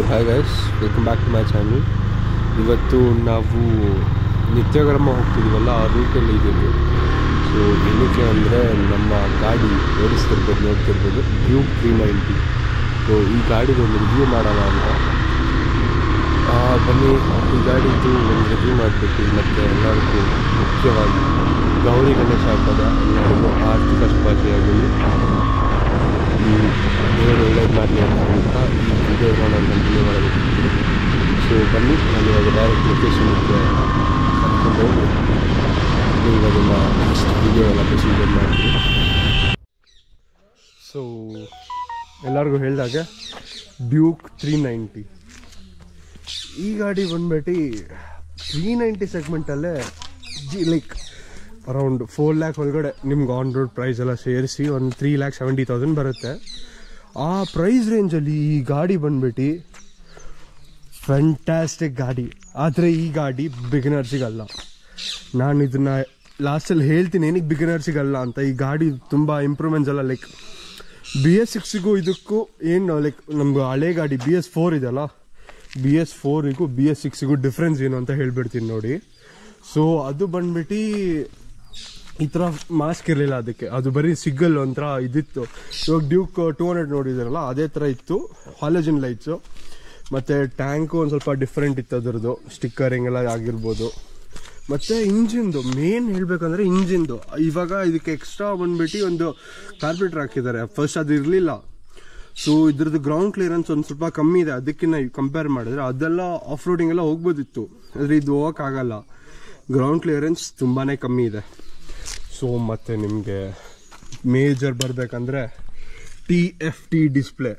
hi guys welcome back to my channel ಇವತ್ತು ನಾವು ನಿತ್ಯಗ್ರಾಮ ಹೋಗ್ತಿದ್ದೀವಲ್ಲ ಆ ರೂಟಲ್ಲಿ ಇದ್ದೀವಿ ಸೊ ಏನಕ್ಕೆ ಅಂದರೆ ನಮ್ಮ ಗಾಡಿ ಓಡಿಸ್ತಿರ್ಬೋದು ನೋಡ್ತಿರ್ಬೋದು ಡ್ಯೂಕ್ ತ್ರೀ ನೈಂಟಿ ಸೊ ಈ ಗಾಡಿದು ಒಂದು ರಿವ್ಯೂ ಮಾಡೋಣ ಅಂತ ಆ, ಬನ್ನಿ ಈ ಗಾಡಿದು ಒಂದು ರಿವ್ಯೂ ಮಾಡಿಬಿಟ್ಟು ಮತ್ತು ಎಲ್ಲರಿಗೂ ಮುಖ್ಯವಾಗಿ ಗೌರಿ ಗಣೇಶ ಹಬ್ಬದ ಎಲ್ಲರಿಗೂ ಆರ್ಥಿಕ ಶುಭಾಶಯಗಳು ದೇವರು ಒಳ್ಳೇದು ಮಾಡಲಿ ಅಂತ ಹೇಳ್ತಾ ಈ ವಿಡಿಯೋನ ನಾನು ಕಂಟಿನ್ಯೂ ಮಾಡಬೇಕಿತ್ತು ಸೊ ಬನ್ನಿ ನಾನು ಇವಾಗ ಡೈರೆಕ್ಟ್ ಲೊಕೇಶನ್ಗೆ ಕರ್ಕೊಂಡು ಹೋಗಿ ನೀವು ಅದನ್ನು ನೆಕ್ಸ್ಟ್ ವಿಡಿಯೋ ಎಲ್ಲ ಪ್ರೊಸೀಜರ್ ಮಾಡ್ತೀನಿ ಸೊ ಎಲ್ಲರಿಗೂ ಹೇಳಿದಾಗೆ ಡ್ಯೂಕ್ ತ್ರೀ ನೈಂಟಿ ಈ ಗಾಡಿ ಬಂದ್ಬಿಟ್ಟು ತ್ರೀ ನೈಂಟಿ ಸೆಗ್ಮೆಂಟಲ್ಲೇ ಜಿ ಲೈಕ್ ಅರೌಂಡ್ ಫೋರ್ ಲ್ಯಾಕ್ ಒಳಗಡೆ ನಿಮ್ಗೆ ಆನ್ ರೋಡ್ ಪ್ರೈಸ್ ಎಲ್ಲ ಸೇರಿಸಿ ಒಂದು ತ್ರೀ ಲ್ಯಾಕ್ ಸೆವೆಂಟಿ ತೌಸಂಡ್ ಬರುತ್ತೆ ಆ ಪ್ರೈಸ್ ರೇಂಜಲ್ಲಿ ಈ ಗಾಡಿ ಬಂದ್ಬಿಟ್ಟು ಫ್ಯಾಂಟಾಸ್ಟಿಕ್ ಗಾಡಿ ಆದರೆ ಈ ಗಾಡಿ ಬಿಗಿನರ್ಸಿಗಲ್ಲ ನಾನು ಇದನ್ನ ಲಾಸ್ಟಲ್ಲಿ ಹೇಳ್ತೀನಿ ಏನಕ್ಕೆ ಬಿಗಿನರ್ಸಿಗಲ್ಲ ಅಂತ ಈ ಗಾಡಿ ತುಂಬ ಇಂಪ್ರೂವ್ಮೆಂಟ್ಸ್ ಎಲ್ಲ ಲೈಕ್ ಬಿ ಎಸ್ ಸಿಕ್ಸಿಗೂ ಇದಕ್ಕೂ ಏನು ಲೈಕ್ ನಮ್ಗೆ ಹಳೆ ಗಾಡಿ ಬಿ ಎಸ್ ಫೋರ್ ಇದೆಯಲ್ಲ ಬಿ ಎಸ್ ಫೋರಿಗೂ ಬಿ ಎಸ್ ಸಿಕ್ಸಿಗೂ ಡಿಫ್ರೆನ್ಸ್ ಏನು ಅಂತ ಹೇಳ್ಬಿಡ್ತೀನಿ ನೋಡಿ ಸೊ ಅದು ಬಂದ್ಬಿಟ್ಟು ಈ ಥರ ಮಾಸ್ಕ್ ಇರಲಿಲ್ಲ ಅದಕ್ಕೆ ಅದು ಬರೀ ಸಿಗ್ಗಲ್ ಒಂಥರ ಇದಿತ್ತು ಇವಾಗ ಡ್ಯೂಕ್ ಟೂ ಹಂಡ್ರೆಡ್ ನೋಡಿದಾರಲ್ಲ ಅದೇ ಥರ ಇತ್ತು ಹಾಲೋಜಿನ್ ಲೈಟ್ಸು ಮತ್ತು ಟ್ಯಾಂಕು ಒಂದು ಸ್ವಲ್ಪ ಡಿಫ್ರೆಂಟ್ ಇತ್ತು ಅದರದ್ದು ಸ್ಟಿಕ್ಕರಿಂಗ್ ಎಲ್ಲ ಆಗಿರ್ಬೋದು ಮತ್ತು ಇಂಜಿನ್ದು ಮೇನ್ ಹೇಳಬೇಕಂದ್ರೆ ಇಂಜಿನ್ದು ಇವಾಗ ಇದಕ್ಕೆ ಎಕ್ಸ್ಟ್ರಾ ಬಂದ್ಬಿಟ್ಟು ಒಂದು ಕಾರ್ಪೆಟ್ರ್ ಹಾಕಿದ್ದಾರೆ ಫಸ್ಟ್ ಅದು ಇರಲಿಲ್ಲ ಸೊ ಇದ್ರದ್ದು ಗ್ರೌಂಡ್ ಕ್ಲಿಯರೆನ್ಸ್ ಒಂದು ಸ್ವಲ್ಪ ಕಮ್ಮಿ ಇದೆ ಅದಕ್ಕಿಂತ ಕಂಪೇರ್ ಮಾಡಿದ್ರೆ ಅದೆಲ್ಲ ಆಫ್ ರೋಡಿಂಗ್ ಎಲ್ಲ ಹೋಗ್ಬೋದಿತ್ತು ಆದರೆ ಇದು ಹೋಗೋಕ್ಕಾಗಲ್ಲ ಗ್ರೌಂಡ್ ಕ್ಲಿಯರೆನ್ಸ್ ತುಂಬಾ ಕಮ್ಮಿ ಇದೆ ಸೊ ಮತ್ತು ನಿಮಗೆ ಮೇಜರ್ ಬರಬೇಕಂದ್ರೆ ಟಿ ಎಫ್ ಟಿ ಡಿಸ್ಪ್ಲೇ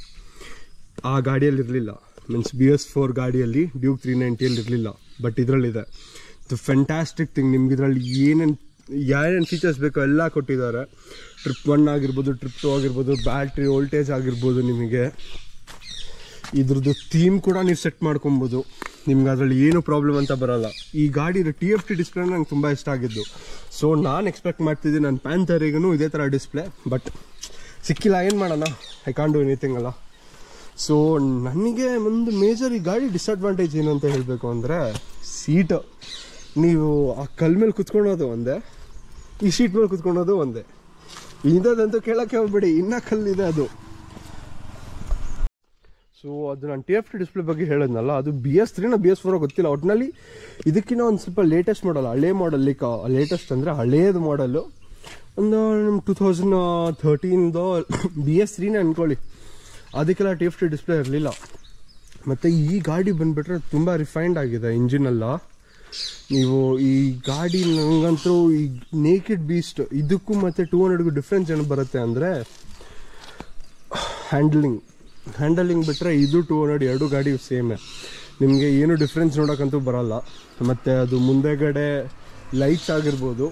ಆ ಗಾಡಿಯಲ್ಲಿ ಇರಲಿಲ್ಲ ಮೀನ್ಸ್ ಬಿ ಎಸ್ ಫೋರ್ ಗಾಡಿಯಲ್ಲಿ ಡ್ಯೂಕ್ ತ್ರೀ ನೈಂಟಿಯಲ್ಲಿ ಇರಲಿಲ್ಲ ಬಟ್ ಇದರಲ್ಲಿದೆ ಇದು ಫ್ಯಾಂಟಾಸ್ಟಿಕ್ ಥಿಂಗ್ ನಿಮ್ಗೆ ಇದರಲ್ಲಿ ಏನೇನು ಏನೇನು ಫೀಚರ್ಸ್ ಬೇಕೋ ಎಲ್ಲ ಕೊಟ್ಟಿದ್ದಾರೆ ಟ್ರಿಪ್ ಒನ್ ಆಗಿರ್ಬೋದು ಟ್ರಿಪ್ ಟು ಆಗಿರ್ಬೋದು ಬ್ಯಾಟ್ರಿ ವೋಲ್ಟೇಜ್ ಆಗಿರ್ಬೋದು ನಿಮಗೆ ಇದ್ರದ್ದು ಥೀಮ್ ಕೂಡ ನೀವು ಸೆಟ್ ಮಾಡ್ಕೊಬೋದು ನಿಮ್ಗೆ ಅದರಲ್ಲಿ ಏನು ಪ್ರಾಬ್ಲಮ್ ಅಂತ ಬರಲ್ಲ ಈ ಗಾಡಿ ಟಿ ಎಫ್ ಟಿ ಡಿಸ್ಪ್ಲೇ ನಂಗೆ ತುಂಬ ಇಷ್ಟ ಆಗಿದ್ದು ಸೊ ನಾನು ಎಕ್ಸ್ಪೆಕ್ಟ್ ಮಾಡ್ತಿದ್ದೀನಿ ನನ್ನ ಪ್ಯಾಂತರಿಗೂ ಇದೇ ಥರ ಡಿಸ್ಪ್ಲೇ ಬಟ್ ಸಿಕ್ಕಿಲ್ಲ ಏನು ಮಾಡೋಣ ಐ ಕಾನ್ ಡೂ ಎನಿಥಿಂಗ್ ಅಲ್ಲ ಸೊ ನನಗೆ ಒಂದು ಮೇಜರ್ ಈ ಗಾಡಿ ಡಿಸಡ್ವಾಂಟೇಜ್ ಏನು ಅಂತ ಹೇಳಬೇಕು ಅಂದರೆ ಸೀಟ್ ನೀವು ಆ ಕಲ್ ಮೇಲೆ ಕುತ್ಕೊಳ್ಳೋದು ಒಂದೇ ಈ ಸೀಟ್ ಮೇಲೆ ಕುತ್ಕೊಳ್ಳೋದು ಒಂದೇ ಇಂಥದ್ದಂತೂ ಕೇಳೋಕ್ಕೆ ಹೋಗ್ಬೇಡಿ ಇನ್ನೂ ಕಲ್ಲಿದೆ ಅದು ಸೊ ಅದು ನಾನು ಟಿ ಎಫ್ ಟಿ ಡಿಸ್ಪ್ಲೇ ಬಗ್ಗೆ ಹೇಳಿದ್ನಲ್ಲ ಅದು ಬಿ ಎಸ್ ತ್ರೀನ ಬಿ ಎಸ್ ಫೋರ್ ಗೊತ್ತಿಲ್ಲ ಒಟ್ಟಿನಲ್ಲಿ ಇದಕ್ಕಿಂತ ಒಂದು ಸ್ವಲ್ಪ ಲೇಟೆಸ್ಟ್ ಮಾಡಲ್ ಹಳೆ ಮಾಡಲ್ ಲೈಕ್ ಲೇಟೆಸ್ಟ್ ಅಂದರೆ ಹಳೇದು ಮಾಡಲು ಒಂದು ನಮ್ಮ ಟೂ ತೌಸಂಡ್ ಥರ್ಟೀನ್ದು ಬಿ ಎಸ್ ತ್ರೀನೇ ಅಂದ್ಕೊಳ್ಳಿ ಅದಕ್ಕೆಲ್ಲ ಟಿ ಎಫ್ ಟಿ ಡಿಸ್ಪ್ಲೇ ಇರಲಿಲ್ಲ ಮತ್ತು ಈ ಗಾಡಿ ಬಂದುಬಿಟ್ರೆ ತುಂಬ ರಿಫೈನ್ಡ್ ಆಗಿದೆ ಇಂಜಿನೆಲ್ಲ ನೀವು ಈ ಗಾಡಿ ನನಗಂತೂ ಈ ನೇಕೆಡ್ ಬೀಸ್ಟ್ ಇದಕ್ಕೂ ಮತ್ತು ಟೂ ಹಂಡ್ರೆಡ್ಗೂ ಡಿಫ್ರೆನ್ಸ್ ಏನು ಬರುತ್ತೆ ಅಂದರೆ ಹ್ಯಾಂಡ್ಲಿಂಗ್ ಹ್ಯಾಂಡಲಿಂಗ್ ಬಿಟ್ಟರೆ ಇದು ಟೂ ಹಂಡ್ರೆಡ್ ಎರಡು ಗಾಡಿ ಸೇಮೇ ನಿಮಗೆ ಏನು ಡಿಫ್ರೆನ್ಸ್ ನೋಡೋಕ್ಕಂತೂ ಬರಲ್ಲ ಮತ್ತು ಅದು ಮುಂದೆಗಡೆ ಲೈಟ್ಸ್ ಆಗಿರ್ಬೋದು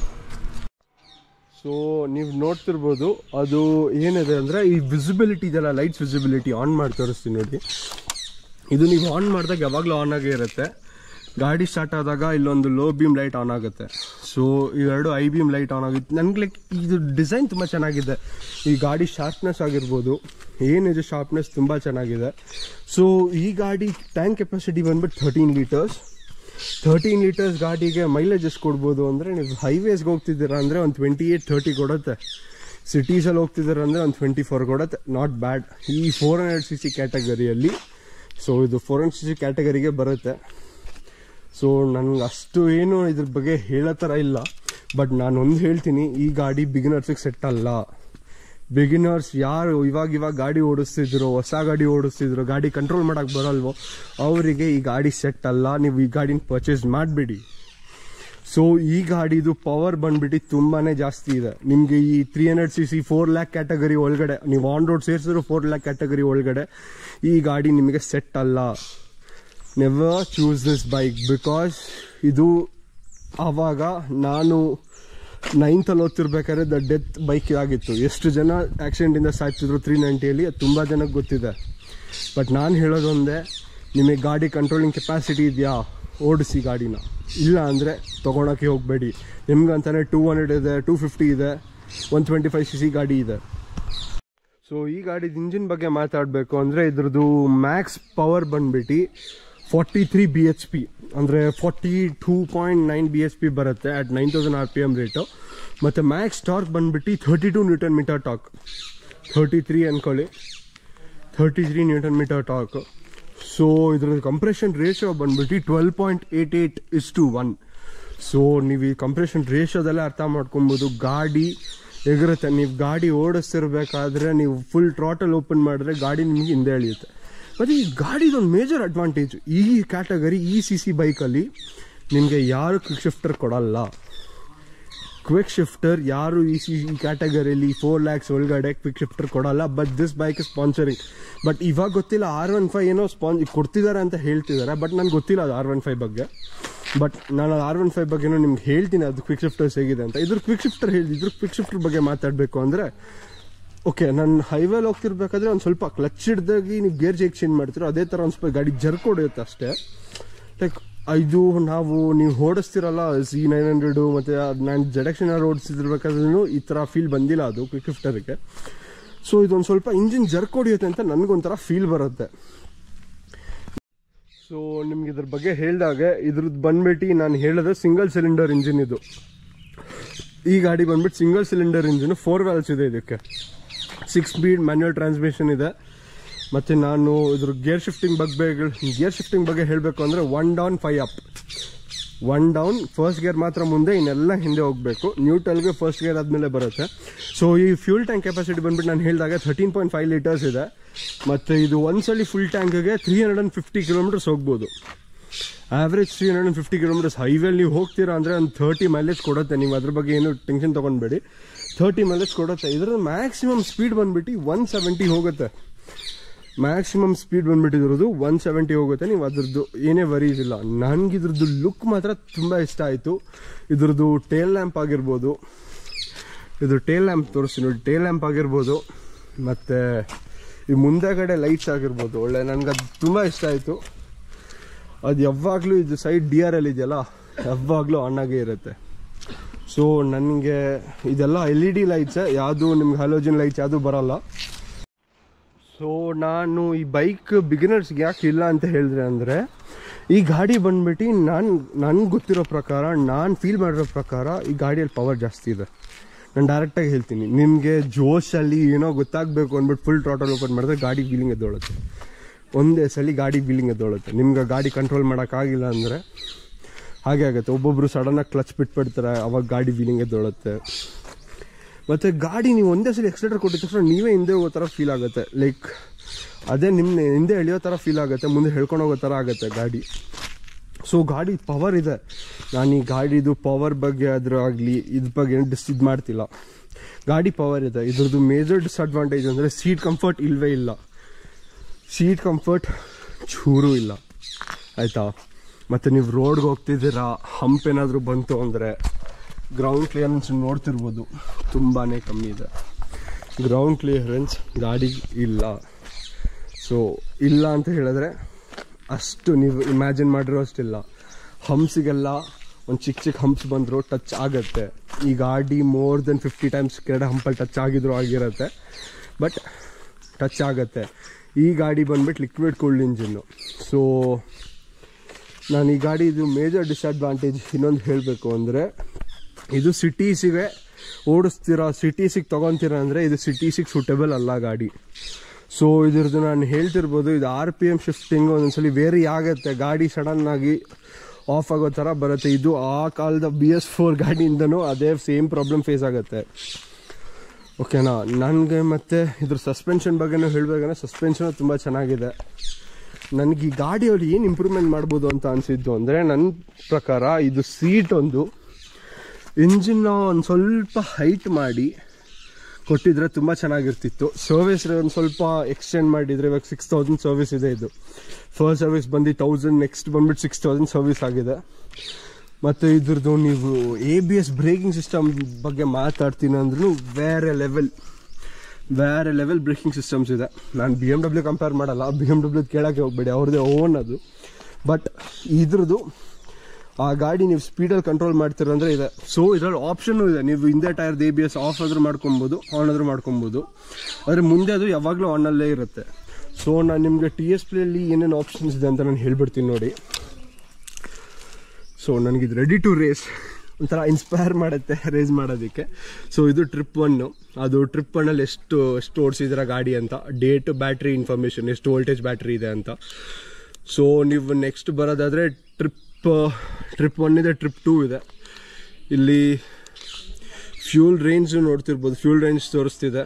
ಸೊ ನೀವು ನೋಡ್ತಿರ್ಬೋದು ಅದು ಏನಿದೆ ಅಂದರೆ ಈ ವಿಸಿಬಿಲಿಟಿ ಇದೆಲ್ಲ ಲೈಟ್ಸ್ ವಿಸಿಬಿಲಿಟಿ ಆನ್ ಮಾಡಿ ತೋರಿಸ್ತೀನಿ ನೋಡಿ ಇದು ನೀವು ಆನ್ ಮಾಡಿದಾಗ ಯಾವಾಗಲೂ ಆನ್ ಆಗೇ ಇರುತ್ತೆ ಗಾಡಿ ಸ್ಟಾರ್ಟ್ ಆದಾಗ ಇಲ್ಲೊಂದು ಲೋ ಬೀಮ್ ಲೈಟ್ ಆನ್ ಆಗುತ್ತೆ ಸೊ ಇವೆರಡು ಐ ಬೀಮ್ ಲೈಟ್ ಆನ್ ಆಗುತ್ತೆ ನನಗೆ ಲೈಕ್ ಇದು ಡಿಸೈನ್ ತುಂಬ ಚೆನ್ನಾಗಿದೆ ಈ ಗಾಡಿ ಶಾರ್ಪ್ನೆಸ್ ಆಗಿರ್ಬೋದು ಏನಿದೆ ಶಾರ್ಪ್ನೆಸ್ ತುಂಬ ಚೆನ್ನಾಗಿದೆ ಸೊ ಈ ಗಾಡಿ ಟ್ಯಾಂಕ್ ಕೆಪಾಸಿಟಿ ಬಂದ್ಬಿಟ್ಟು ಥರ್ಟೀನ್ ಲೀಟರ್ಸ್ ಥರ್ಟೀನ್ ಲೀಟರ್ಸ್ ಗಾಡಿಗೆ ಮೈಲೇಜ್ ಎಷ್ಟು ಕೊಡ್ಬೋದು ಅಂದರೆ ನೀವು ಹೈವೇಸ್ಗೆ ಹೋಗ್ತಿದ್ದೀರಾ ಅಂದರೆ ಒಂದು ಟ್ವೆಂಟಿ ಏಯ್ಟ್ ಥರ್ಟಿ ಕೊಡುತ್ತೆ ಸಿಟೀಸಲ್ಲಿ ಹೋಗ್ತಿದ್ದೀರ ಅಂದರೆ ಒಂದು ಟ್ವೆಂಟಿ ಫೋರ್ ಕೊಡುತ್ತೆ ನಾಟ್ ಬ್ಯಾಡ್ ಈ ಫೋರ್ ಹಂಡ್ರೆಡ್ ಸಿ ಸಿ ಕ್ಯಾಟಗರಿಯಲ್ಲಿ ಸೊ ಇದು ಫೋರ್ ಹಂಡ್ರೆಡ್ ಸಿ ಸಿ ಕ್ಯಾಟಗರಿಗೆ ಬರುತ್ತೆ ಸೊ ನನಗೆ ಅಷ್ಟು ಏನು ಇದ್ರ ಬಗ್ಗೆ ಹೇಳೋ ಥರ ಇಲ್ಲ ಬಟ್ ನಾನು ಒಂದು ಹೇಳ್ತೀನಿ ಈ ಗಾಡಿ ಬಿಗಿನರ್ಸಿಗೆ ಸೆಟ್ ಅಲ್ಲ ಬಿಗಿನರ್ಸ್ ಯಾರು ಇವಾಗ ಇವಾಗ ಗಾಡಿ ಓಡಿಸ್ತಿದ್ರು ಹೊಸ ಗಾಡಿ ಓಡಿಸ್ತಿದ್ರು ಗಾಡಿ ಕಂಟ್ರೋಲ್ ಮಾಡೋಕ್ಕೆ ಬರಲ್ವೋ ಅವರಿಗೆ ಈ ಗಾಡಿ ಸೆಟ್ ಅಲ್ಲ ನೀವು ಈ ಗಾಡಿನ ಪರ್ಚೇಸ್ ಮಾಡಬೇಡಿ ಸೊ ಈ ಗಾಡಿದು ಪವರ್ ಬಂದ್ಬಿಟ್ಟು ತುಂಬಾ ಜಾಸ್ತಿ ಇದೆ ನಿಮಗೆ ಈ three hundred C C four lakh category ಒಳಗಡೆ ನೀವು ಆನ್ ರೋಡ್ ಸೇರಿಸಿದ್ರು ಫೋರ್ ಲ್ಯಾಕ್ ಕ್ಯಾಟಗರಿ ಒಳಗಡೆ ಈ ಗಾಡಿ ನಿಮಗೆ ಸೆಟ್ ಅಲ್ಲ never choose this bike because ಇದು ಆವಾಗ ನಾನು ನೈನ್ತಲ್ಲಿ ಓದ್ತಿರ್ಬೇಕಾದ್ರೆ ದ ಡೆತ್ ಬೈಕ್ ಆಗಿತ್ತು ಎಷ್ಟು ಜನ ಆಕ್ಸಿಡೆಂಟಿಂದ ಸಾಯ್ತಿದ್ರು ತ್ರೀ ನೈಂಟಿಯಲ್ಲಿ ಅದು ತುಂಬ ಜನಕ್ಕೆ ಗೊತ್ತಿದೆ ಬಟ್ ನಾನು ಹೇಳೋದೊಂದೇ ನಿಮಗೆ ಗಾಡಿ ಕಂಟ್ರೋಲಿಂಗ್ ಕೆಪಾಸಿಟಿ ಇದೆಯಾ ಓಡಿಸಿ ಗಾಡಿನ ಇಲ್ಲ ಅಂದರೆ ತೊಗೊಳಕ್ಕೆ ಹೋಗಬೇಡಿ ನಿಮ್ಗಂತಾನೆ ಟೂ ಹಂಡ್ರೆಡ್ ಇದೆ ಟೂ ಫಿಫ್ಟಿ ಇದೆ one twenty five C C ಗಾಡಿ ಇದೆ ಸೊ ಈ ಗಾಡಿದ ಇಂಜಿನ್ ಬಗ್ಗೆ ಮಾತಾಡಬೇಕು ಅಂದರೆ ಇದ್ರದ್ದು ಮ್ಯಾಕ್ಸ್ ಪವರ್ ಬಂದ್ಬಿಟ್ಟು forty three B H P ಅಂದರೆ forty two point nine B H P ಬರುತ್ತೆ at nine thousand R P M rate ಮತ್ತು ಮ್ಯಾಕ್ಸ್ ಟಾರ್ಕ್ ಬಂದ್ಬಿಟ್ಟು thirty two newton metre torque thirty three ಅಂದ್ಕೊಳ್ಳಿ thirty three newton metre torque so ಇದ್ರ compression ratio ಬಂದ್ಬಿಟ್ಟು twelve point eight eight is to one so ನೀವು ಈ compression ರೇಷಿಯೋದಲ್ಲೇ ಅರ್ಥ ಮಾಡ್ಕೊಬೋದು ಗಾಡಿ ಎಗರುತ್ತೆ ನೀವು ಗಾಡಿ ಓಡಿಸ್ತಿರ್ಬೇಕಾದ್ರೆ ನೀವು ಫುಲ್ ಟ್ರಾಟಲ್ ಓಪನ್ ಮಾಡಿದ್ರೆ ಗಾಡಿ ನಿಮಗೆ ಹಿಂದೆ ಎಳೆಯುತ್ತೆ ಮತ್ತು ಈ ಗಾಡಿದೊಂದು ಮೇಜರ್ ಅಡ್ವಾಂಟೇಜ್ ಈ ಕ್ಯಾಟಗರಿ ಈ ಸಿ ಸಿ ಬೈಕಲ್ಲಿ ನಿಮಗೆ ಯಾರು ಕ್ವಿಕ್ ಶಿಫ್ಟರ್ ಕೊಡಲ್ಲ ಕ್ವಿಕ್ ಶಿಫ್ಟರ್ ಯಾರು ಈ ಸಿ ಈ ಕ್ಯಾಟಗರಿಯಲ್ಲಿ ಫೋರ್ ಲ್ಯಾಕ್ಸ್ ಒಳಗಡೆ ಕ್ವಿಕ್ ಶಿಫ್ಟರ್ ಕೊಡಲ್ಲ but this bike sponsoring but ಇವಾಗ ಗೊತ್ತಿಲ್ಲ ಆರ್ ಒನ್ ಫೈವ್ ಏನೋ ಸ್ಪಾನ್ ಕೊಡ್ತಿದ್ದಾರೆ ಅಂತ ಹೇಳ್ತಿದ್ದಾರೆ ಬಟ್ ನನಗೆ ಗೊತ್ತಿಲ್ಲ ಅದು ಆರ್ ಒನ್ ಫೈವ್ ಬಗ್ಗೆ ಬಟ್ ನಾನು ಆರ್ ಒನ್ ಫೈವ್ ಬಗ್ಗೆನೂ ನಿಮ್ಗೆ ಹೇಳ್ತೀನಿ ಅದು ಕ್ವಿಕ್ ಶಿಫ್ಟರ್ಸ್ ಹೇಗಿದೆ ಅಂತ ಇದ್ರ ಕ್ವಿಕ್ ಶಿಫ್ಟರ್ ಹೇಳಿದ್ರು ಇದ್ರ ಕ್ವಿಕ್ ಶಿಫ್ಟರ್ ಬಗ್ಗೆ ಮಾತಾಡಬೇಕು ಅಂದರೆ ಓಕೆ ನಾನು ಹೈವೇಲಿ ಹೋಗ್ತಿರ್ಬೇಕಾದ್ರೆ ಒಂದು ಸ್ವಲ್ಪ ಕ್ಲಚ್ ಹಿಡ್ದಾಗಿ ನೀವು ಗೇರ್ ಹೇಗೆ ಚೇಂಜ್ ಮಾಡ್ತೀರೋ ಅದೇ ಥರ ಒಂದು ಸ್ವಲ್ಪ ಗಾಡಿ ಜರ್ಕ್ ಹೊಡೆಯುತ್ತೆ ಅಷ್ಟೇ ಲೈಕ್ ಇದು ನಾವು ನೀವು ಓಡಿಸ್ತಿರಲ್ಲ ಸಿ ನೈನ್ ಹಂಡ್ರೆಡು ಮತ್ತು ನಾನು ಜಡಕ್ಷನ್ ಯಾರು ಓಡಿಸ್ತಿರ್ಬೇಕಾದ್ರೂ ಈ ಥರ ಫೀಲ್ ಬಂದಿಲ್ಲ ಅದು ಕ್ವಿಕ್ ಶಿಫ್ಟರ್ಗೆ ಸೊ ಇದೊಂದು ಸ್ವಲ್ಪ ಇಂಜಿನ್ ಜರ್ಕ್ ಹೊಡಿಯುತ್ತೆ ಅಂತ ನನಗೊಂಥರ ಫೀಲ್ ಬರುತ್ತೆ ಸೊ ನಿಮ್ಗೆ ಇದ್ರ ಬಗ್ಗೆ ಹೇಳಿದಾಗೆ ಇದ್ರದ್ದು ಬಂದ್ಬಿಟ್ಟು ನಾನು ಹೇಳಿದ್ರೆ ಸಿಂಗಲ್ ಸಿಲಿಂಡರ್ ಇಂಜಿನ್ ಇದು ಈ ಗಾಡಿ ಬಂದ್ಬಿಟ್ಟು single cylinder engine four valves ಇದೆ ಇದಕ್ಕೆ ಸಿಕ್ಸ್ ಸ್ಪೀಡ್ ಮ್ಯಾನ್ಯುವಲ್ ಟ್ರಾನ್ಸ್ಮಿಷನ್ ಇದೆ ಮತ್ತು ನಾನು ಇದ್ರ ಗೇರ್ ಶಿಫ್ಟಿಂಗ್ ಬಗ್ಗೆ ಗೇರ್ ಶಿಫ್ಟಿಂಗ್ ಬಗ್ಗೆ ಹೇಳಬೇಕು ಅಂದರೆ one down five up one down first gear ಮಾತ್ರ ಮುಂದೆ ಇನ್ನೆಲ್ಲ ಹಿಂದೆ ಹೋಗಬೇಕು ನ್ಯೂಟ್ರಲ್ಗೆ ಫಸ್ಟ್ ಗೇರ್ ಆದಮೇಲೆ ಬರುತ್ತೆ ಸೊ ಈ ಫ್ಯೂಲ್ ಟ್ಯಾಂಕ್ ಕೆಪಾಸಿಟಿ ಬಂದ್ಬಿಟ್ಟು ನಾನು ಹೇಳಿದಾಗ ಥರ್ಟೀನ್ ಪಾಯಿಂಟ್ ಫೈವ್ ಲೀಟರ್ಸ್ ಇದೆ ಮತ್ತು ಇದು ಒಂದ್ಸಲಿ ಫುಲ್ ಟ್ಯಾಂಕ್ಗೆ three hundred and fifty kilometres ಹೋಗ್ಬೋದು average three hundred and fifty kilometres ಹೈವೇಲಿ ನೀವು ಹೋಗ್ತೀರಾ ಅಂದರೆ ಒಂದು ಥರ್ಟಿ ಮೈಲೇಜ್ ಕೊಡುತ್ತೆ ನೀವು ಅದ್ರ ಬಗ್ಗೆ ಏನು ಟೆನ್ಷನ್ ತೊಗೊಳ್ಬೇಡಿ ಥರ್ಟಿ ಮೈಲೇಜ್ ಕೊಡುತ್ತೆ ಇದ್ರ ಮ್ಯಾಕ್ಸಿಮಮ್ ಸ್ಪೀಡ್ ಬಂದ್ಬಿಟ್ಟು ಒನ್ ಸೆವೆಂಟಿ ಹೋಗುತ್ತೆ ಮ್ಯಾಕ್ಸಿಮಮ್ ಸ್ಪೀಡ್ ಬಂದ್ಬಿಟ್ಟಿರೋದು ಒನ್ ಸೆವೆಂಟಿ ಹೋಗುತ್ತೆ ನೀವು ಅದ್ರದ್ದು ಏನೇ ವರೀಸ್ ಇಲ್ಲ ನನಗೆ ಇದ್ರದ್ದು ಲುಕ್ ಮಾತ್ರ ತುಂಬ ಇಷ್ಟ ಆಯಿತು ಇದ್ರದ್ದು ಟೇಲ್ ಲ್ಯಾಂಪ್ ಆಗಿರ್ಬೋದು ಇದು ಟೇಲ್ ಲ್ಯಾಂಪ್ ತೋರಿಸ್ತೀನಿ ನೋಡಿ ಟೇಲ್ ಲ್ಯಾಂಪ್ ಆಗಿರ್ಬೋದು ಮತ್ತು ಈ ಮುಂದೆಗಡೆ ಲೈಟ್ಸ್ ಆಗಿರ್ಬೋದು ಒಳ್ಳೆ ನನಗೆ ಅದು ತುಂಬ ಇಷ್ಟ ಆಯಿತು ಅದು ಯಾವಾಗಲೂ ಇದು ಸೈಡ್ ಡಿ ಆರ್ ಎಲ್ ಇದೆಯಲ್ಲ ಯಾವಾಗಲೂ ಆನ್ ಆಗೇ ಇರುತ್ತೆ ಸೊ ನನಗೆ ಇದೆಲ್ಲ ಎಲ್ ಇ ಡಿ ಲೈಟ್ಸ್ ಯಾವುದು ನಿಮ್ಗೆ ಹಲೋಜಿನ್ ಲೈಟ್ಸ್ ಯಾವುದು ಬರಲ್ಲ ಸೊ ನಾನು ಈ ಬೈಕ್ ಬಿಗಿನರ್ಸ್ಗೆ ಯಾಕೆ ಇಲ್ಲ ಅಂತ ಹೇಳಿದ್ರೆ ಅಂದರೆ ಈ ಗಾಡಿ ಬಂದ್ಬಿಟ್ಟು ನಾನು ನನಗೆ ಗೊತ್ತಿರೋ ಪ್ರಕಾರ ನಾನು ಫೀಲ್ ಮಾಡಿರೋ ಪ್ರಕಾರ ಈ ಗಾಡಿಯಲ್ಲಿ ಪವರ್ ಜಾಸ್ತಿ ಇದೆ ನಾನು ಡೈರೆಕ್ಟಾಗಿ ಹೇಳ್ತೀನಿ ನಿಮಗೆ ಜೋಶಲ್ಲಿ ಏನೋ ಗೊತ್ತಾಗಬೇಕು ಅಂದ್ಬಿಟ್ಟು ಫುಲ್ ಟೋಟಲ್ ಓಪನ್ ಮಾಡಿದ್ರೆ ಗಾಡಿ ಫೀಲಿಂಗ್ ಎದ್ದೋಳುತ್ತೆ ಒಂದೇ ಸಲ ಗಾಡಿ ಫೀಲಿಂಗ್ ಎದ್ದೋಳುತ್ತೆ ನಿಮ್ಗೆ ಗಾಡಿ ಕಂಟ್ರೋಲ್ ಮಾಡೋಕ್ಕಾಗಿಲ್ಲ ಅಂದರೆ ಹಾಗೆ ಆಗುತ್ತೆ ಒಬ್ಬೊಬ್ಬರು ಸಡನ್ನಾಗಿ ಕ್ಲಚ್ ಬಿಟ್ಬಿಡ್ತಾರೆ ಅವಾಗ ಗಾಡಿ ಫೀಲಿಂಗ್ ಎದ್ದೋಳುತ್ತೆ ಮತ್ತು ಗಾಡಿ ನೀವು ಒಂದೇ ಸಲ ಎಕ್ಸಲೇಟರ್ ಕೊಟ್ಟಿದ ತಕ್ಷಣ ನೀವೇ ಹಿಂದೆ ಹೋಗೋ ಥರ ಫೀಲ್ ಆಗುತ್ತೆ ಲೈಕ್ ಅದೇ ನಿಮ್ಮ ಹಿಂದೆ ಎಳೆಯೋ ಥರ ಫೀಲ್ ಆಗುತ್ತೆ ಮುಂದೆ ಹೇಳ್ಕೊಂಡು ಹೋಗೋ ಥರ ಆಗುತ್ತೆ ಗಾಡಿ ಸೊ ಗಾಡಿ ಪವರ್ ಇದೆ ನಾನು ಈ ಗಾಡಿದು ಪವರ್ ಬಗ್ಗೆ ಆದರೂ ಆಗಲಿ ಇದ್ರ ಬಗ್ಗೆ ಏನು ಡಿಸ್ ಇದು ಮಾಡ್ತಿಲ್ಲ ಗಾಡಿ ಪವರ್ ಇದೆ ಇದ್ರದ್ದು ಮೇಜರ್ ಡಿಸ್ಅಡ್ವಾಂಟೇಜ್ ಅಂದರೆ ಸೀಟ್ ಕಂಫರ್ಟ್ ಇಲ್ಲವೇ ಇಲ್ಲ ಸೀಟ್ ಕಂಫರ್ಟ್ ಚೂರು ಇಲ್ಲ ಆಯಿತಾ ಮತ್ತು ನೀವು ರೋಡ್ಗೆ ಹೋಗ್ತಿದ್ದೀರಾ ಹಂಪ್ ಏನಾದರೂ ಬಂತು ಅಂದರೆ ಗ್ರೌಂಡ್ ಕ್ಲಿಯರೆನ್ಸ್ ನೋಡ್ತಿರ್ಬೋದು ತುಂಬಾ ಕಮ್ಮಿ ಇದೆ ಗ್ರೌಂಡ್ ಕ್ಲಿಯರೆನ್ಸ್ ಗಾಡಿ ಇಲ್ಲ ಸೊ ಇಲ್ಲ ಅಂತ ಹೇಳಿದ್ರೆ ಅಷ್ಟು ನೀವು ಇಮ್ಯಾಜಿನ್ ಮಾಡಿರೋ ಅಷ್ಟಿಲ್ಲ ಹಂಪ್ಸಿಗೆಲ್ಲ ಒಂದು ಚಿಕ್ಕ ಚಿಕ್ಕ ಹಂಪ್ಸ್ ಬಂದರೂ ಟಚ್ ಆಗುತ್ತೆ ಈ ಗಾಡಿ ಮೋರ್ ದೆನ್ ಫಿಫ್ಟಿ ಟೈಮ್ಸ್ ಕೆರಡೆ ಹಂಪಲ್ಲಿ ಟಚ್ ಆಗಿದ್ರು ಆಗಿರುತ್ತೆ ಬಟ್ ಟಚ್ ಆಗುತ್ತೆ ಈ ಗಾಡಿ ಬಂದ್ಬಿಟ್ಟು ಲಿಕ್ವಿಡ್ ಕೂಲ್ಡ್ ಇಂಜಿನ್ನು ಸೊ ನಾನು ಈ ಗಾಡಿದು ಮೇಜರ್ ಡಿಸ್ಅಡ್ವಾಂಟೇಜ್ ಇನ್ನೊಂದು ಹೇಳಬೇಕು ಅಂದರೆ ಇದು ಸಿಟೀಸಿಗೆ ಓಡಿಸ್ತೀರಾ ಸಿಟೀಸಿಗೆ ತೊಗೊತೀರಾ ಅಂದರೆ ಇದು ಸಿಟೀಸಿಗೆ ಸೂಟೇಬಲ್ ಅಲ್ಲ ಗಾಡಿ ಸೊ ಇದ್ರದ್ದು ನಾನು ಹೇಳ್ತಿರ್ಬೋದು ಇದು ಆರ್ ಪಿ ಎಮ್ ಶಿಫ್ಟಿಂಗ್ ಒಂದೊಂದ್ಸಲಿ ವೇರಿ ಆಗುತ್ತೆ ಗಾಡಿ ಸಡನ್ನಾಗಿ ಆಫ್ ಆಗೋ ಥರ ಬರುತ್ತೆ ಇದು ಆ ಕಾಲದ ಬಿ ಎಸ್ ಫೋರ್ ಗಾಡಿಯಿಂದನೂ ಅದೇ ಸೇಮ್ ಪ್ರಾಬ್ಲಮ್ ಫೇಸ್ ಆಗುತ್ತೆ ಓಕೆನಾ ನನಗೆ ಮತ್ತು ಇದ್ರ ಸಸ್ಪೆನ್ಷನ್ ಬಗ್ಗೆನೂ ಹೇಳಬೇಕಂದ್ರೆ ಸಸ್ಪೆನ್ಷನ್ ತುಂಬ ಚೆನ್ನಾಗಿದೆ ನನಗೆ ಈ ಗಾಡಿಯಲ್ಲಿ ಏನು ಇಂಪ್ರೂವ್ಮೆಂಟ್ ಮಾಡ್ಬೋದು ಅಂತ ಅನಿಸಿದ್ದು ಅಂದರೆ ನನ್ನ ಪ್ರಕಾರ ಇದು ಸೀಟ್ ಒಂದು ಇಂಜಿನ್ನ ಒಂದು ಸ್ವಲ್ಪ ಹೈಟ್ ಮಾಡಿ ಕೊಟ್ಟಿದ್ರೆ ತುಂಬ ಚೆನ್ನಾಗಿರ್ತಿತ್ತು ಸರ್ವಿಸ್ ಒಂದು ಸ್ವಲ್ಪ ಎಕ್ಸ್ಟೆಂಡ್ ಮಾಡಿದರೆ ಇವಾಗ ಸಿಕ್ಸ್ ತೌಸಂಡ್ ಸರ್ವಿಸ್ ಇದೆ ಇದು ಫಸ್ಟ್ ಸರ್ವಿಸ್ ಬಂದು ತೌಸಂಡ್ ನೆಕ್ಸ್ಟ್ ಬಂದ್ಬಿಟ್ಟು ಸಿಕ್ಸ್ ತೌಸಂಡ್ ಸರ್ವಿಸ್ ಆಗಿದೆ ಮತ್ತು ಇದ್ರದ್ದು ನೀವು A B S braking system ಬಗ್ಗೆ ಮಾತಾಡ್ತೀನಿ ಅಂದ್ರೂ ಬೇರೆ ಲೆವೆಲ್ ಬೇರೆ ಲೆವೆಲ್ ಬ್ರೇಕಿಂಗ್ ಸಿಸ್ಟಮ್ಸ್ ಇದೆ ನಾನು ಬಿ ಎಮ್ ಡಬ್ಲ್ಯೂ ಕಂಪೇರ್ ಮಾಡಲ್ಲ ಬಿ ಎಮ್ ಡಬ್ಲ್ಯೂ ಕೇಳೋಕ್ಕೆ ಹೋಗ್ಬೇಡಿ ಅವ್ರದ್ದೇ ಓನ್ ಅದು ಬಟ್ ಇದ್ರದ್ದು ಆ ಗಾಡಿ ನೀವು ಸ್ಪೀಡಲ್ಲಿ ಕಂಟ್ರೋಲ್ ಮಾಡ್ತೀರಂದ್ರೆ ಇದೆ ಸೊ ಇದರಲ್ಲಿ ಆಪ್ಷನ್ನು ಇದೆ ನೀವು ಹಿಂದೆ tyre A B S off ಆದರೂ ಮಾಡ್ಕೊಬೋದು ಆನ್ ಆದರೂ ಮಾಡ್ಕೊಬೋದು ಆದರೆ ಮುಂದೆ ಅದು ಯಾವಾಗಲೂ ಆನಲ್ಲೇ ಇರುತ್ತೆ ಸೊ ನಾನು ನಿಮಗೆ ಟಿ ಎಸ್ ಪ್ಲೇಯಲ್ಲಿ ಏನೇನು ಆಪ್ಷನ್ಸ್ ಇದೆ ಅಂತ ನಾನು ಹೇಳ್ಬಿಡ್ತೀನಿ ನೋಡಿ ಸೊ ನನಗಿದು ರೆಡಿ ಟು ರೇಸ್ ಒಂಥರ ಇನ್ಸ್ಪೈರ್ ಮಾಡುತ್ತೆ ರೇಸ್ ಮಾಡೋದಕ್ಕೆ ಸೊ ಇದು ಟ್ರಿಪ್ ಒನ್ನು ಅದು ಟ್ರಿಪ್ ಒನ್ನಲ್ಲಿ ಎಷ್ಟು ಎಷ್ಟು ಓಡಿಸಿದ್ರ ಗಾಡಿ ಅಂತ ಡೇಟ್ ಬ್ಯಾಟ್ರಿ ಇನ್ಫಾರ್ಮೇಷನ್ ಎಷ್ಟು ವೋಲ್ಟೇಜ್ ಬ್ಯಾಟ್ರಿ ಇದೆ ಅಂತ ಸೊ ನೀವು ನೆಕ್ಸ್ಟ್ ಬರೋದಾದರೆ ಟ್ರಿಪ್ ಟ್ರಿಪ್ ಒನ್ ಇದೆ ಟ್ರಿಪ್ ಟೂ ಇದೆ ಇಲ್ಲಿ ಫ್ಯೂಲ್ ರೇಂಜ್ ನೋಡ್ತಿರ್ಬೋದು ಫ್ಯೂಲ್ ರೇಂಜ್ ತೋರಿಸ್ತಿದೆ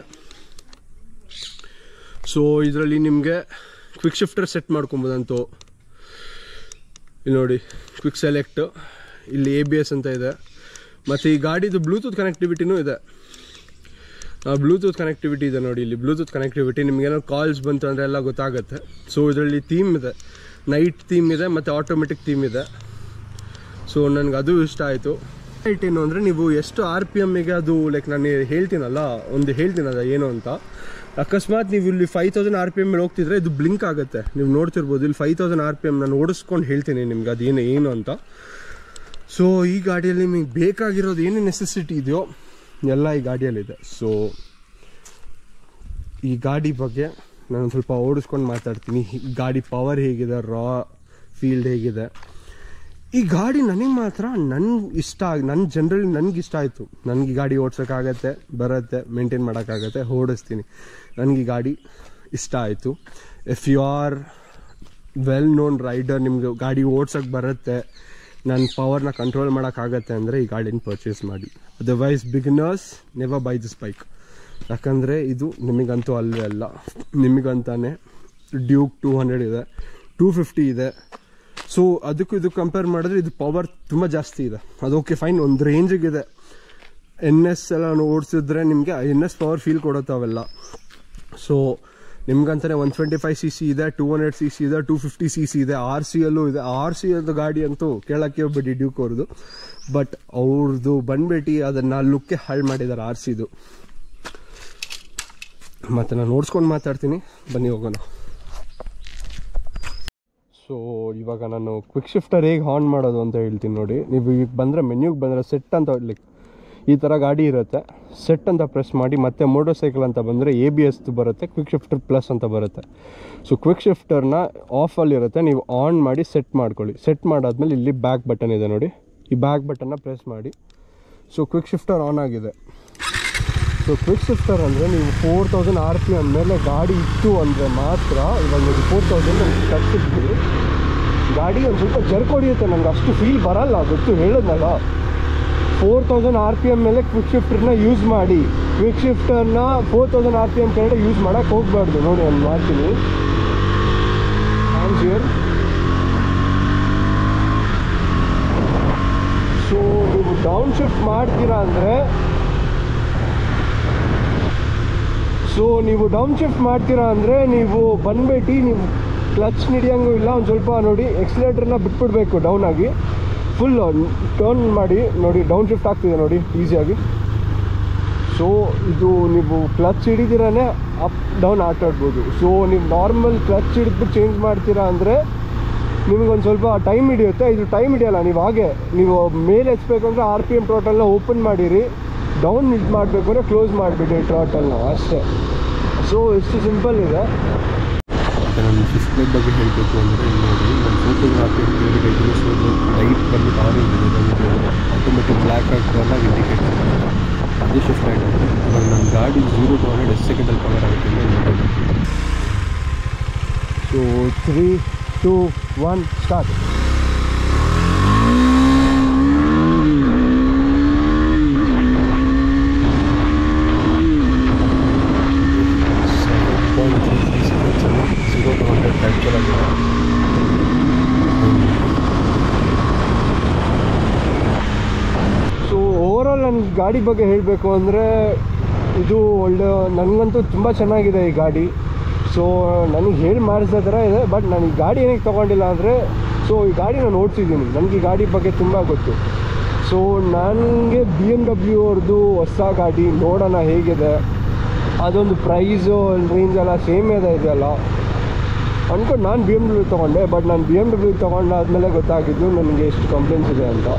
ಸೊ ಇದರಲ್ಲಿ ನಿಮಗೆ ಕ್ವಿಕ್ ಶಿಫ್ಟರ್ ಸೆಟ್ ಮಾಡ್ಕೊಬೋದಂತೂ ಇಲ್ಲಿ ನೋಡಿ ಕ್ವಿಕ್ ಸೆಲೆಕ್ಟ್ ಇಲ್ಲಿ ಎ ಬಿ ಎಸ್ ಅಂತ ಇದೆ ಮತ್ತು ಈ ಗಾಡಿದು ಬ್ಲೂಟೂತ್ ಕನೆಕ್ಟಿವಿಟಿನೂ ಇದೆ ಬ್ಲೂಟೂತ್ ಕನೆಕ್ಟಿವಿಟಿ ಇದೆ ನೋಡಿ ಇಲ್ಲಿ ಬ್ಲೂಟೂತ್ ಕನೆಕ್ಟಿವಿಟಿ ನಿಮಗೇನೋ ಕಾಲ್ಸ್ ಬಂತು ಅಂದರೆ ಎಲ್ಲ ಗೊತ್ತಾಗುತ್ತೆ ಸೊ ಇದರಲ್ಲಿ ಥೀಮ್ ಇದೆ ನೈಟ್ ಥೀಮ್ ಇದೆ ಮತ್ತು ಆಟೋಮೆಟಿಕ್ ಥೀಮ್ ಇದೆ ಸೊ ನನಗೆ ಅದು ಇಷ್ಟ ಆಯಿತು ಲೈಟ್ ಏನು ಅಂದರೆ ನೀವು ಎಷ್ಟು ಆರ್ ಪಿ ಎಮ್ಮಿಗೆ ಅದು ಲೈಕ್ ನಾನು ಹೇಳ್ತೀನಲ್ಲ ಒಂದು ಹೇಳ್ತೀನಲ್ಲ ಏನು ಅಂತ ಅಕಸ್ಮಾತ್ ನೀವು ಇಲ್ಲಿ five thousand R P M ಮೇಲೆ ಹೋಗ್ತಿದ್ರೆ ಇದು ಬ್ಲಿಂಕ್ ಆಗುತ್ತೆ ನೀವು ನೋಡ್ತಿರ್ಬೋದು ಇಲ್ಲಿ five thousand R P M ನಾನು ಓಡಿಸ್ಕೊಂಡು ಹೇಳ್ತೀನಿ ನಿಮ್ಗೆ ಅದೇನು ಏನು ಅಂತ ಸೊ ಈ ಗಾಡಿಯಲ್ಲಿ ನಿಮಗೆ ಬೇಕಾಗಿರೋದು ಏನು ನೆಸೆಸಿಟಿ ಇದೆಯೋ ಎಲ್ಲ ಈ ಗಾಡಿಯಲ್ಲಿದೆ ಸೊ ಈ ಗಾಡಿ ಬಗ್ಗೆ ನಾನು ಸ್ವಲ್ಪ ಓಡಿಸ್ಕೊಂಡು ಮಾತಾಡ್ತೀನಿ ಈ ಗಾಡಿ ಪವರ್ ಹೇಗಿದೆ ರಾ ಫೀಲ್ಡ್ ಹೇಗಿದೆ ಈ ಗಾಡಿ ನನಗೆ ಮಾತ್ರ ನನ್ಗೆ ಇಷ್ಟ ಆಗಿ ನನ್ನ ಜನರಲಿ ನನಗೆ ಇಷ್ಟ ಆಯಿತು ನನಗೆ ಈ ಗಾಡಿ ಓಡ್ಸೋಕ್ಕಾಗತ್ತೆ ಬರುತ್ತೆ ಮೇಂಟೈನ್ ಮಾಡೋಕ್ಕಾಗತ್ತೆ ಓಡಿಸ್ತೀನಿ ನನಗೆ ಈ ಗಾಡಿ ಇಷ್ಟ ಆಯಿತು if you are well known rider ನಿಮಗೆ ಗಾಡಿ ಓಡ್ಸೋಕ್ಕೆ ಬರುತ್ತೆ ನನ್ನ ಪವರ್ನ ಕಂಟ್ರೋಲ್ ಮಾಡೋಕ್ಕಾಗತ್ತೆ ಅಂದರೆ ಈ ಗಾಡಿನ ಪರ್ಚೇಸ್ ಮಾಡಿ otherwise beginners never buy this bike ಯಾಕಂದರೆ ಇದು ನಿಮಗಂತೂ ಅಲ್ಲೇ ಅಲ್ಲ ನಿಮಗಂತಾನೆ ಡ್ಯೂಕ್ ಟೂ ಹಂಡ್ರೆಡ್ ಇದೆ ಟೂ ಫಿಫ್ಟಿ ಇದೆ ಸೊ ಅದಕ್ಕೂ ಇದು ಕಂಪೇರ್ ಮಾಡಿದ್ರೆ ಇದು ಪವರ್ ತುಂಬ ಜಾಸ್ತಿ ಇದೆ ಅದು ಓಕೆ ಫೈನ್ ಒಂದು ರೇಂಜಿಗಿದೆ ಎನ್ ಎಸ್ ಎಲ್ಲ ಓಡಿಸಿದ್ರೆ ನಿಮಗೆ ಎನ್ ಎಸ್ ಪವರ್ ಫೀಲ್ ಕೊಡುತ್ತೆ ಅವೆಲ್ಲ ಸೊ ನಿಮ್ಗಂತಾನೆ one twenty five C C ಇದೆ ಟೂ ಹಂಡ್ರೆಡ್ ಸಿ ಸಿ ಇದೆ ಟೂ ಫಿಫ್ಟಿ ಸಿ ಸಿ ಇದೆ ಆರ್ ಸಿ ಅಲ್ಲೂ ಇದೆ ಆರ್ ಸಿ ಅದು ಗಾಡಿ ಅಂತೂ ಕೇಳಕ್ಕೆ ಹೋಗ್ಬೇಡಿ ಡ್ಯೂಕ್ ಅವ್ರದ್ದು ಬಟ್ ಅವ್ರದ್ದು ಬಂದ್ಬಿಟ್ಟು ಅದನ್ನು ಲುಕ್ಕೆ ಹಾಳು ಮಾಡಿದ್ದಾರೆ ಆರ್ ಸಿದು ಮತ್ತು ನಾನು ನೋಡ್ಸ್ಕೊಂಡು ಮಾತಾಡ್ತೀನಿ ಬನ್ನಿ ಹೋಗೋಣ ಸೊ ಇವಾಗ ನಾನು ಕ್ವಿಕ್ ಶಿಫ್ಟರ್ ಹೇಗೆ ಆನ್ ಮಾಡೋದು ಅಂತ ಹೇಳ್ತೀನಿ ನೋಡಿ ನೀವು ಈಗ ಬಂದರೆ ಮೆನ್ಯೂಗೆ ಬಂದರೆ ಸೆಟ್ ಅಂತ ಲೈಕ್ ಈ ಥರ ಗಾಡಿ ಇರುತ್ತೆ ಸೆಟ್ ಅಂತ ಪ್ರೆಸ್ ಮಾಡಿ ಮತ್ತೆ ಮೋಟರ್ ಸೈಕಲ್ ಅಂತ ಬಂದರೆ ಎ ಬಿ ಎಸ್ ಬರುತ್ತೆ ಕ್ವಿಕ್ ಶಿಫ್ಟರ್ ಪ್ಲಸ್ ಅಂತ ಬರುತ್ತೆ ಸೊ ಕ್ವಿಕ್ ಶಿಫ್ಟರ್ನ ಆಫಲ್ಲಿರುತ್ತೆ ನೀವು ಆನ್ ಮಾಡಿ ಸೆಟ್ ಮಾಡ್ಕೊಳ್ಳಿ ಸೆಟ್ ಮಾಡಾದ್ಮೇಲೆ ಇಲ್ಲಿ ಬ್ಯಾಕ್ ಬಟನ್ ಇದೆ ನೋಡಿ ಈ ಬ್ಯಾಕ್ ಬಟನ್ನ ಪ್ರೆಸ್ ಮಾಡಿ ಸೊ ಕ್ವಿಕ್ ಶಿಫ್ಟರ್ ಆನ್ ಆಗಿದೆ ಸೊ ಕ್ವಿಕ್ ಶಿಫ್ಟರ್ ಅಂದರೆ ನೀವು four thousand R P M ಮೇಲೆ ಗಾಡಿ ಇತ್ತು ಅಂದರೆ ಮಾತ್ರ ಇವಾಗ ನೀವು ಫೋರ್ ತೌಸಂಡ್ ಕಟ್ಟಿದ್ವಿ ಗಾಡಿ ಒಂದು ಸ್ವಲ್ಪ ಜರ್ಕ್ ಹೊಡಿಯುತ್ತೆ ನನಗೆ ಅಷ್ಟು ಫೀಲ್ ಬರಲ್ಲ ಗೊತ್ತು ಹೇಳಿದ್ನಲ್ಲ four thousand R P M ಮೇಲೆ ಕ್ವಿಕ್ ಶಿಫ್ಟರ್ನ ಯೂಸ್ ಮಾಡಿ ಕ್ವಿಕ್ ಶಿಫ್ಟರ್ನ four thousand R P M ಕೆಳಗಡೆ ಯೂಸ್ ಮಾಡೋಕ್ಕೆ ಹೋಗಬಾರ್ದು ನೋಡಿ ನಾನು ಮಾಡ್ತೀನಿ ಹ್ಯಾಂಡ್ಸ್ ಇಯರ್ ಸೊ ನೀವು ಡೌನ್ ಶಿಫ್ಟ್ ಮಾಡ್ತೀರಾ ಅಂದರೆ ಸೊ ನೀವು ಡೌನ್ ಶಿಫ್ಟ್ ಮಾಡ್ತೀರಾ ಅಂದರೆ ನೀವು ಬಂದ್ಬಿಟ್ಟು ನೀವು ಕ್ಲಚ್ ಹಿಡಿಯಂಗೂ ಇಲ್ಲ ಒಂದು ಸ್ವಲ್ಪ ನೋಡಿ ಎಕ್ಸಿಲೇಟ್ರನ್ನ ಬಿಟ್ಬಿಡ್ಬೇಕು ಡೌನ್ ಆಗಿ ಫುಲ್ ಟರ್ನ್ ಮಾಡಿ ನೋಡಿ ಡೌನ್ ಶಿಫ್ಟ್ ಆಗ್ತಿದೆ ನೋಡಿ ಈಸಿಯಾಗಿ ಸೊ ಇದು ನೀವು ಕ್ಲಚ್ ಹಿಡಿದಿರಾನೆ ಅಪ್ ಡೌನ್ ಆಟಾಡ್ಬೋದು ಸೊ ನೀವು ನಾರ್ಮಲ್ ಕ್ಲಚ್ ಹಿಡಿದ್ಬಿಟ್ಟು ಚೇಂಜ್ ಮಾಡ್ತೀರಾ ಅಂದರೆ ನಿಮಗೊಂದು ಸ್ವಲ್ಪ ಟೈಮ್ ಹಿಡಿಯುತ್ತೆ ಇದು ಟೈಮ್ ಹಿಡಿಯಲ್ಲ ನೀವು ಹಾಗೆ ನೀವು ಮೇಲೆ ಹಚ್ಬೇಕು ಅಂದರೆ ಆರ್ ಪಿ ಎಮ್ ಟೋಟಲ್ನ ಓಪನ್ ಮಾಡಿರಿ ಡೌನ್ ಇದು ಮಾಡಬೇಕು ಅಂದರೆ ಕ್ಲೋಸ್ ಮಾಡಿಬಿಡಿ ಟೋಟಲ್ನ ಅಷ್ಟೇ ಸೊ ಇಷ್ಟು ಸಿಂಪಲ್ ಇದೆ ಮತ್ತು ನಾನು ಡಿಸ್ಪ್ಲೇ ಬಗ್ಗೆ ಹೇಳಬೇಕು ಅಂದರೆ ಇಲ್ಲಿ ನೋಡಿ ನಾನು ಫೋಟೋಗ್ರಾಫಿ ಕೇಳಿದ್ರೆ ಸೊ ಲೈಟ್ ಬಂದ್ಬಿಟ್ಟು ಆರೆಂಜ್ ಇದೆ ನಮಗೆ ಆಟೋಮೆಟಿಕ್ ಬ್ಲ್ಯಾಕ್ ಆಗ್ತಾರಲ್ಲ ಇಂಡಿಕೇಟ್ ಅದೇ ಶಿಫ್ಟ್ ಆಗಿದೆ ಇವಾಗ ನನ್ನ ಗಾಡಿ ಜೀರೋ ಟು ಹಂಡ್ರೆಡ್ ಎಷ್ಟು ಸೆಕೆಂಡಲ್ಲಿ ಕವರ್ ಆಗುತ್ತೆ ಅಂತ ನೋಡೋದು so three two one start seven point three three ಸೆಕೆಂಡ್ಸಲ್ಲಿ ಜೀರೋ ಟು ಹಂಡ್ರೆಡ್ ಕ್ಯಾಪ್ಚರ್ ಆಗಿದೆ ಸೊ ಓವರಾಲ್ ನನ್ನ ಗಾಡಿ ಬಗ್ಗೆ ಹೇಳಬೇಕು ಅಂದರೆ ಇದು ಒಳ್ಳೆ ನನಗಂತೂ ತುಂಬ ಚೆನ್ನಾಗಿದೆ ಈ ಗಾಡಿ ಸೊ ನನಗೆ ಹೇಳಿ ಮಾಡಿಸೋ ಥರ ಇದೆ ಬಟ್ ನಾನು ಈ ಗಾಡಿ ಏನಕ್ಕೆ ತೊಗೊಂಡಿಲ್ಲ ಅಂದರೆ ಸೊ ಈ ಗಾಡಿ ನಾನು ಓಡಿಸಿದ್ದೀನಿ ನನಗೆ ಈ ಗಾಡಿ ಬಗ್ಗೆ ತುಂಬ ಗೊತ್ತು ಸೊ ನನಗೆ ಬಿ ಎಮ್ ಡಬ್ಲ್ಯೂ ಅವ್ರದ್ದು ಹೊಸ ಗಾಡಿ ನೋಡೋಣ ಹೇಗಿದೆ ಅದೊಂದು ಪ್ರೈಸು ರೇಂಜ್ ಎಲ್ಲ ಸೇಮ್ ಇದೆ ಇದೆಯಲ್ಲ ಅಂದ್ಕೊಂಡು ನಾನು ಬಿ ಎಮ್ ಡಬ್ಲ್ಯೂ ತೊಗೊಂಡೆ ಬಟ್ ನಾನು ಬಿ ಎಮ್ ಡಬ್ಲ್ಯೂ ತೊಗೊಂಡಾದ್ಮೇಲೆ ಗೊತ್ತಾಗಿದ್ದು ನನಗೆ ಎಷ್ಟು ಕಂಪ್ಲೇಂಟ್ಸ್ ಇದೆ ಅಂತ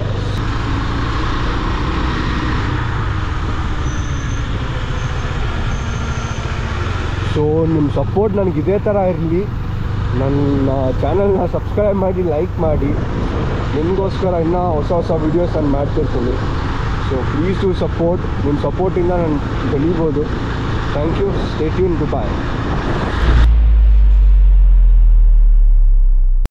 ಸೊ ನಿಮ್ಮ ಸಪೋರ್ಟ್ ನನಗೆ ಇದೇ ಥರ ಇರಲಿ ನನ್ನ ಚಾನಲ್ನ ಸಬ್ಸ್ಕ್ರೈಬ್ ಮಾಡಿ ಲೈಕ್ ಮಾಡಿ ನಿಮಗೋಸ್ಕರ ಇನ್ನೂ ಹೊಸ ಹೊಸ ವೀಡಿಯೋಸ್ ನಾನು ಮಾಡ್ತಿರ್ತೀನಿ ಸೊ ಪ್ಲೀಸ್ ಟು ಸಪೋರ್ಟ್ ನಿಮ್ಮ ಸಪೋರ್ಟಿಂದ ನಾನು ಬೆಳೀಬೋದು thank you stay tuned good bye